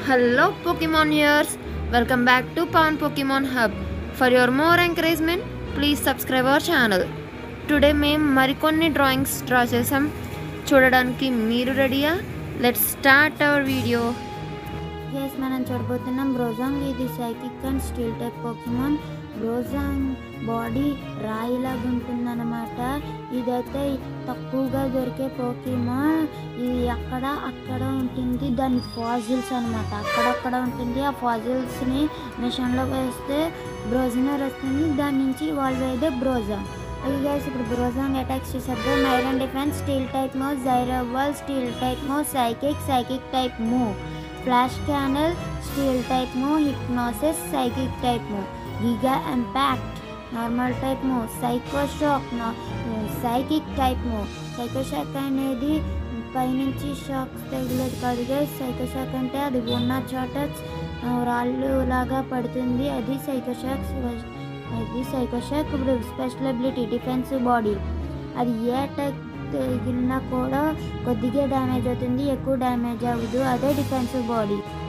Hello Pokemoners! Welcome back to Pawn Pokemon Hub. For your more encouragement, please subscribe our channel. Today మేము మరికొన్ని drawings draw చేసాం చూడడానికి మీరు రెడీయా let's start our video guys మనం చూడబోతున్నాం బ్రోజాంగ్ ఇది psychic and steel type Pokemon Bronzong body రాయిలాగా ఉంటుందన్నమాట ఇదైతే తక్కువగా దొరికే పోకిమాన్ ఇది అక్కడ అక్కడ ఉంటుంది దాని ఫాజిల్స్ అనమాట అక్కడక్కడ ఉంటుంది ఆ ఫాజిల్స్ని మిషన్లో వేస్తే బ్రోజనర్ వస్తుంది దాని నుంచి వాళ్ళు అయితే బ్రోజాంగ్ అది గైస్ ఇప్పుడు బ్రోజాంగ్ అటాక్స్ చేసేద్దాం iron defence steel type move gyro ball steel type move psychic psychic type move flash cannon steel type move hypnosis psychic type move giga impact normal type move psycho shock psychic type move psycho shock అనేది పైనుంచి shocks తగిలేదు కాదు psycho shock అంటే అది ఉన్న చోట ఆ, రాళ్ళు లాగా పడుతుంది అది సైకో షాక్ అది సైకో షాక్ ఇప్పుడు స్పెషల్ అబిలిటీ డిఫెన్సివ్ బాడీ అది ఏ అటాక్ తగిలినా కూడా కొద్దిగా డ్యామేజ్ అవుతుంది ఎక్కువ డ్యామేజ్ అవ్వదు అదే డిఫెన్సివ్ బాడీ